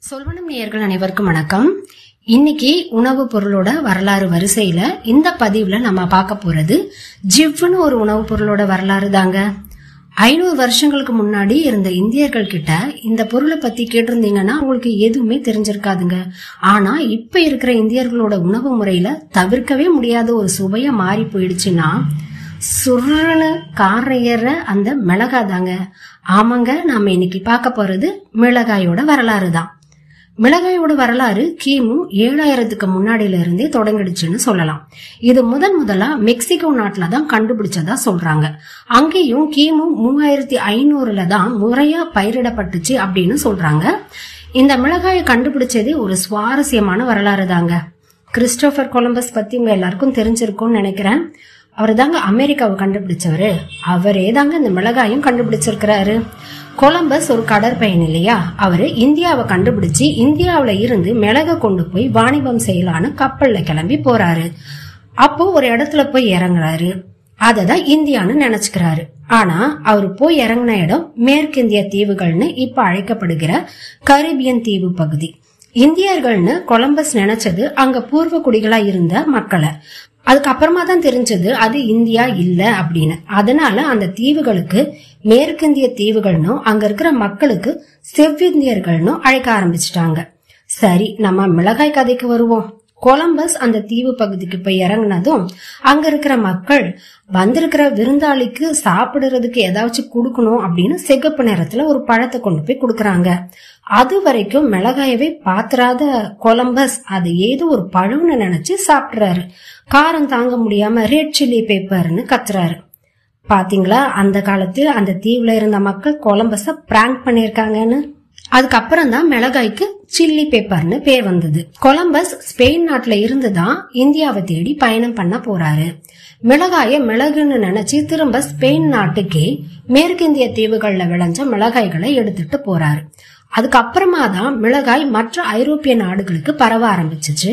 சொல்வனம் நேயர்கள் அனைவருக்கும் வணக்கம் இன்னைக்கு உணவு பொருளோட வரலாறு வரிசையில இந்த பதிவுல நம்ம பார்க்க போறது ஜிவ்னு ஒரு உணவு பொருளோட வரலாறு தாங்க ஐநூறு வருஷங்களுக்கு முன்னாடி இருந்த இந்தியர்கள் கிட்ட இந்த பொருளை பத்தி கேட்டிருந்தீங்கன்னா உங்களுக்கு எதுவுமே தெரிஞ்சிருக்காதுங்க ஆனா இப்ப இருக்கிற இந்தியர்களோட உணவு முறையில தவிர்க்கவே முடியாத ஒரு சுவையா மாறி போயிடுச்சுன்னா சுருன்னு காரம் ஏற அந்த மிளகாய் தாங்க ஆமாங்க நாம இன்னைக்கு பார்க்க போறது மிளகாயோட வரலாறு தான் மிளகாயோட வரலாறு கிமு ஏழாயிரத்துக்கு முன்னாடியில இருந்தே தொடங்கிடுச்சுன்னு சொல்லலாம் இது முதன் முதலா மெக்சிகோ நாட்டுல தான் கண்டுபிடிச்சதா சொல்றாங்க அங்கேயும் கிமு மூவாயிரத்தி ஐநூறுல தான் முறையா பயிரிடப்பட்டுச்சு அப்படின்னு சொல்றாங்க இந்த மிளகாயை கண்டுபிடிச்சதே ஒரு சுவாரஸ்யமான வரலாறு தாங்க கிறிஸ்டோபர் கொலம்பஸ் பத்தி உங்க எல்லாருக்கும் தெரிஞ்சிருக்கும்னு நினைக்கிறேன் அவர் தாங்க அமெரிக்காவை கண்டுபிடிச்சவரு அவரே தாங்க இந்த மிளகாயும் கண்டுபிடிச்சிருக்கிறாரு கொலம்பஸ் ஒரு கடற்பயணி இல்லையா அவரு இந்தியாவை கண்டுபிடிச்சு இந்தியாவுல இருந்து மிளக கொண்டு போய் வாணிபம் செய்யலான்னு கப்பல்ல கிளம்பி போறாரு அப்போ ஒரு இடத்துல போய் இறங்குறாரு அததான் இந்தியான்னு நினைச்சுக்கிறாரு ஆனா அவர் போய் இறங்கின இடம் மேற்கிந்திய தீவுகள்னு இப்ப அழைக்கப்படுகிற கரீபியன் தீவு பகுதி இந்தியர்கள்னு கொலம்பஸ் நினைச்சது அங்க பூர்வ குடிகளா இருந்த மக்களை அதுக்கப்புறமா தான் தெரிஞ்சது அது இந்தியா இல்ல அப்படின்னு அதனால அந்த தீவுகளுக்கு மேற்கிந்திய தீவுகள்னும் அங்க இருக்கிற மக்களுக்கு செவ்விந்தியர்கள்னும் அழைக்க ஆரம்பிச்சிட்டாங்க சரி நம்ம மிளகாய் கதைக்கு வருவோம் கொலம்பஸ் அந்த தீவு பகுதிக்கு போய் இறங்குனதும் அங்க இருக்கிற மக்கள் வந்திருக்கிற விருந்தாளிக்கு சாப்பிடுறதுக்கு ஏதாச்சும் கொடுக்கணும் அப்படின்னு சிகப்பு நேரத்துல ஒரு பழத்தை கொண்டு போய் கொடுக்கறாங்க அது வரைக்கும் மிளகாயவே பாத்திராத கொலம்பஸ் அது ஏதோ ஒரு பழம்னு நினைச்சு சாப்பிடுறாரு காரம் தாங்க முடியாம ரெட் சில்லி பேப்பர்னு கத்துறாரு பாத்தீங்களா அந்த காலத்துல அந்த தீவுல இருந்த மக்கள் கொலம்பஸ பிராங்க் பண்ணிருக்காங்கன்னு அதுக்கப்புறம் தான் மிளகாய்க்கு சில்லி பேப்பர்னு பேர் வந்தது கொலம்பஸ் ஸ்பெயின் நாட்டுல இருந்து தான் இந்தியாவை தேடி பயணம் பண்ண போறாரு மிளகாய மிளகுன்னு நினைச்சு திரும்ப ஸ்பெயின் நாட்டுக்கே மேற்கிந்திய தீவுகள்ல விளைஞ்ச மிளகாய்களை எடுத்துட்டு போறாரு அதுக்கப்புறமா தான் மிளகாய் மற்ற ஐரோப்பிய நாடுகளுக்கு பரவ ஆரம்பிச்சிச்சு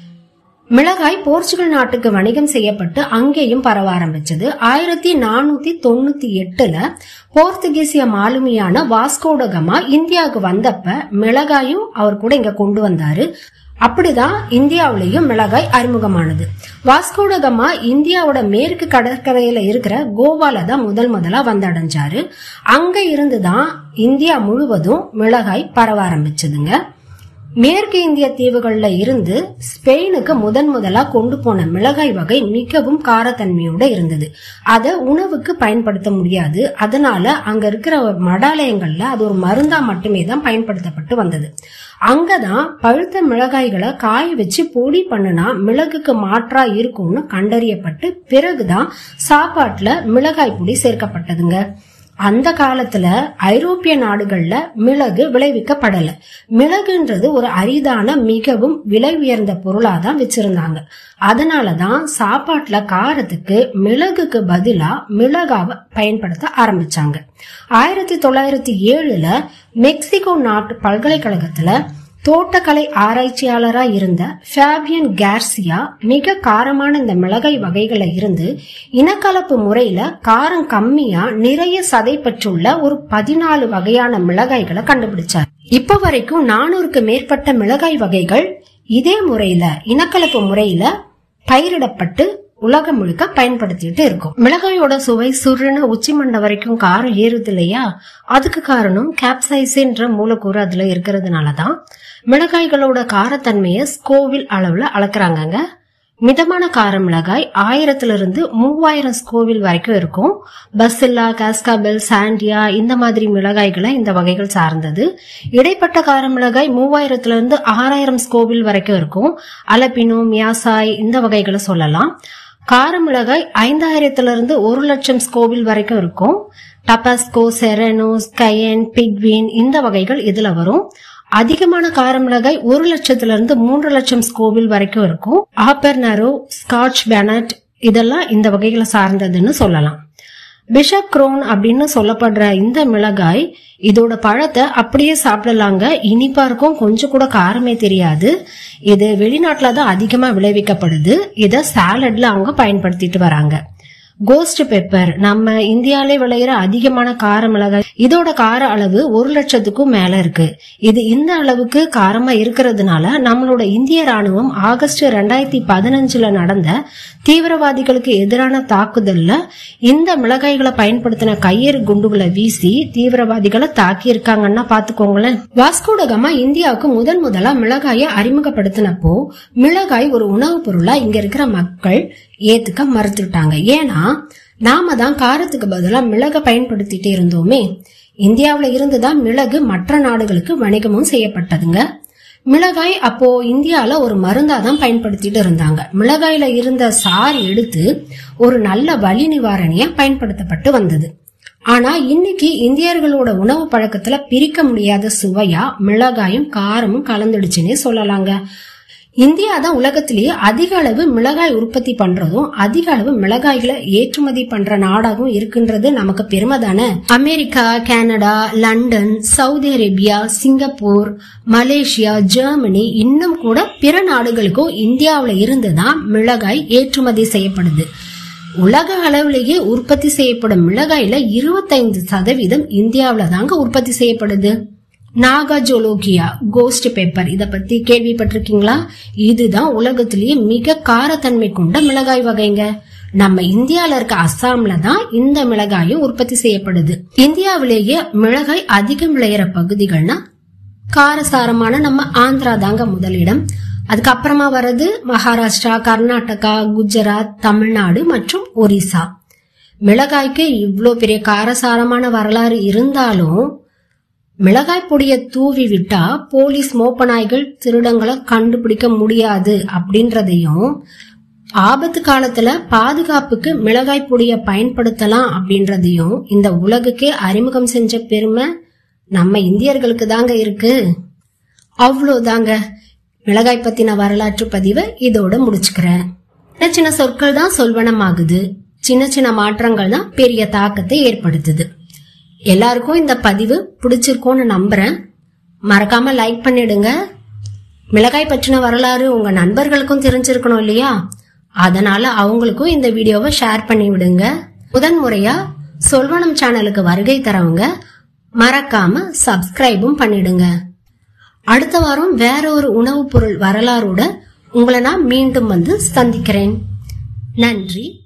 மிளகாய் போர்ச்சுகல் நாட்டுக்கு வணிகம் செய்யப்பட்டு அங்கேயும் பரவ ஆரம்பிச்சது ஆயிரத்தி நானூத்தி தொண்ணூத்தி எட்டுல போர்த்துகீசிய மாலுமியான வாஸ்கோடகமா இந்தியாவுக்கு வந்தப்ப மிளகாயும் அவர் கூட இங்க கொண்டு வந்தாரு அப்படிதான் இந்தியாவிலையும் மிளகாய் அறிமுகமானது வாஸ்கோடகமா இந்தியாவோட மேற்கு கடற்கரையில இருக்கிற கோவால தான் முதல் முதலா வந்தடைஞ்சாரு அங்க இருந்துதான் இந்தியா முழுவதும் மிளகாய் பரவ ஆரம்பிச்சதுங்க மேற்கு இந்திய தீவுகள்ல இருந்து ஸ்பெயினுக்கு முதன் முதலா கொண்டு போன மிளகாய் வகை மிகவும் காரத்தன்மையோட இருந்தது அத உணவுக்கு பயன்படுத்த முடியாது அதனால அங்க இருக்கிற மடாலயங்கள்ல அது ஒரு மருந்தா மட்டுமே தான் பயன்படுத்தப்பட்டு வந்தது அங்கதான் பழுத்த மிளகாய்களை காய வச்சு பொடி பண்ணுனா மிளகுக்கு மாற்றா இருக்கும்னு கண்டறியப்பட்டு பிறகுதான் சாப்பாட்டுல மிளகாய் பொடி சேர்க்கப்பட்டதுங்க அந்த காலத்துல ஐரோப்பிய நாடுகள்ல மிளகு விளைவிக்கப்படல மிளகுன்றது ஒரு அரிதான மிகவும் விலை உயர்ந்த பொருளா தான் வச்சிருந்தாங்க அதனாலதான் சாப்பாட்டுல காரத்துக்கு மிளகுக்கு பதிலா மிளகாவை பயன்படுத்த ஆரம்பிச்சாங்க ஆயிரத்தி தொள்ளாயிரத்தி ஏழுல மெக்சிகோ நாட்டு பல்கலைக்கழகத்துல தோட்டக்கலை ஆராய்ச்சியாளரா இருந்த ஃபேபியன் கேர்சியா மிக காரமான இந்த மிளகாய் வகைகளை இருந்து இனக்கலப்பு முறையில காரம் கம்மியா நிறைய சதை பெற்றுள்ள ஒரு பதினாலு வகையான மிளகாய்களை கண்டுபிடிச்சார் இப்ப வரைக்கும் நானூறுக்கு மேற்பட்ட மிளகாய் வகைகள் இதே முறையில இனக்கலப்பு முறையில பயிரிடப்பட்டு உலகம் முழுக்க பயன்படுத்திட்டு இருக்கும் மிளகாயோட சுவை சுருன்னு உச்சி மண்டை வரைக்கும் காரம் ஏறுது இல்லையா அதுக்கு காரணம் கேப்சைசின்ற மூலக்கூறு அதுல இருக்கிறதுனாலதான் மிளகாய்களோட காரத்தன்மையை ஸ்கோவில் அளவுல அளக்குறாங்கங்க மிதமான கார மிளகாய் ஆயிரத்துல இருந்து மூவாயிரம் ஸ்கோவில் வரைக்கும் இருக்கும் பஸ்ஸில்லா காஸ்காபெல் சாண்டியா இந்த மாதிரி மிளகாய்களை இந்த வகைகள் சார்ந்தது இடைப்பட்ட கார மிளகாய் மூவாயிரத்துல இருந்து ஆறாயிரம் ஸ்கோவில் வரைக்கும் இருக்கும் அலப்பினோ மியாசாய் இந்த வகைகளை சொல்லலாம் கார மிளகாய் ஐந்தாயிரத்துல இருந்து ஒரு லட்சம் ஸ்கோவில் வரைக்கும் இருக்கும் டபாஸ்கோ செரனோஸ் கயன் பிக்வின் இந்த வகைகள் இதுல வரும் அதிகமான கார மிளகாய் ஒரு லட்சத்துல இருந்து மூன்று லட்சம் ஸ்கோவில் வரைக்கும் இருக்கும் ஆப்பர் நரோ ஸ்காட்ச் பெனட் இதெல்லாம் இந்த வகைகளை சார்ந்ததுன்னு சொல்லலாம் பிஷப் குரோன் அப்படின்னு சொல்லப்படுற இந்த மிளகாய் இதோட பழத்தை அப்படியே சாப்பிடலாங்க இனிப்பா இருக்கும் கொஞ்சம் கூட காரமே தெரியாது இது வெளிநாட்டுல தான் அதிகமா விளைவிக்கப்படுது இத சாலட்ல அவங்க பயன்படுத்திட்டு வராங்க கோஸ்ட் பெப்பர் நம்ம இந்தியாவிலே விளையிற அதிகமான கார மிளகாய் இதோட கார அளவு ஒரு லட்சத்துக்கும் மேல இருக்கு இது இந்த அளவுக்கு காரமா இருக்கிறதுனால நம்மளோட இந்திய ராணுவம் ஆகஸ்ட் ரெண்டாயிரத்தி பதினஞ்சுல நடந்த தீவிரவாதிகளுக்கு எதிரான தாக்குதல்ல இந்த மிளகாய்களை பயன்படுத்தின கையெறி குண்டுகளை வீசி தீவிரவாதிகளை தாக்கி இருக்காங்கன்னா பாத்துக்கோங்களேன் வாஸ்கோடகமா இந்தியாவுக்கு முதன் முதலா மிளகாயை அறிமுகப்படுத்தினப்போ மிளகாய் ஒரு உணவுப் பொருளா இங்க இருக்கிற மக்கள் ஏத்துக்க மறுத்துட்டாங்க ஏன்னா நாம தான் காரத்துக்கு பதிலா மிளகை பயன்படுத்திட்டே இருந்தோமே இந்தியாவுல இருந்துதான் மிளகு மற்ற நாடுகளுக்கு வணிகமும் செய்யப்பட்டதுங்க மிளகாய் அப்போ இந்தியால ஒரு மருந்தா தான் பயன்படுத்திட்டு இருந்தாங்க மிளகாயில இருந்த சார் எடுத்து ஒரு நல்ல வலி நிவாரணியா பயன்படுத்தப்பட்டு வந்தது ஆனா இன்னைக்கு இந்தியர்களோட உணவு பழக்கத்துல பிரிக்க முடியாத சுவையா மிளகாயும் காரமும் கலந்துடுச்சுன்னே சொல்லலாங்க இந்தியா தான் உலகத்திலேயே அதிக அளவு மிளகாய் உற்பத்தி பண்றதும் அதிக அளவு மிளகாய்களை ஏற்றுமதி பண்ற நாடாகவும் இருக்குன்றது நமக்கு பெருமை தானே America Canada London Saudi Arabia Singapore Malaysia Germany இன்னும் கூட பிற நாடுகளுக்கும் இந்தியாவுல இருந்து தான் மிளகாய் ஏற்றுமதி செய்யப்படுது உலக அளவிலேயே உற்பத்தி செய்யப்படும் மிளகாயில இருபத்தைந்து சதவீதம் இந்தியாவில தாங்க உற்பத்தி செய்யப்படுது நாகாஜோலோகியா கோஸ்ட் பேப்பர் இத பத்தி கேள்விப்பட்டிருக்கீங்களா இதுதான் உலகத்திலேயே மிக காரத்தன்மை கொண்ட மிளகாய் வகைங்க நம்ம இந்தியால இருக்க அஸ்ஸாம்ல தான் இந்த மிளகாயும் உற்பத்தி செய்யப்படுது இந்தியாவிலேயே மிளகாய் அதிகம் விளையிற பகுதிகள்னா காரசாரமான நம்ம ஆந்திரா தாங்க முதலிடம் அதுக்கப்புறமா வர்றது மகாராஷ்டிரா கர்நாடகா குஜராத் தமிழ்நாடு மற்றும் ஒரிசா மிளகாய்க்கு இவ்ளோ பெரிய காரசாரமான வரலாறு இருந்தாலும் மிளகாய் பொடிய தூவி விட்டா போலீஸ் மோப்ப நாய்கள் திருடங்களை கண்டுபிடிக்க முடியாது அப்படின்றதையும் ஆபத்து காலத்துல பாதுகாப்புக்கு மிளகாய் பொடிய பயன்படுத்தலாம் அப்படின்றதையும் இந்த உலகுக்கே அறிமுகம் செஞ்ச பெருமை நம்ம இந்தியர்களுக்கு தாங்க இருக்கு அவ்வளோதாங்க மிளகாய் பத்தின வரலாற்று பதிவை இதோட முடிச்சுக்கிறேன் சின்ன சின்ன சொற்கள் தான் சொல்வனமாகுது சின்ன சின்ன மாற்றங்கள் தான் பெரிய தாக்கத்தை ஏற்படுத்துது எல்லாருக்கும் இந்த பதிவு பிடிச்சிருக்கும்னு நம்புறேன் மறக்காம லைக் பண்ணிடுங்க மிளகாய் பற்றின வரலாறு உங்க நண்பர்களுக்கும் தெரிஞ்சிருக்கணும் இல்லையா அதனால அவங்களுக்கும் இந்த வீடியோவை ஷேர் பண்ணி விடுங்க முதன் முறையா சொல்வனம் சேனலுக்கு வருகை தரவங்க மறக்காம சப்ஸ்கிரைபும் பண்ணிடுங்க அடுத்த வாரம் வேற ஒரு உணவுப் பொருள் வரலாறோட உங்களை நான் மீண்டும் வந்து சந்திக்கிறேன் நன்றி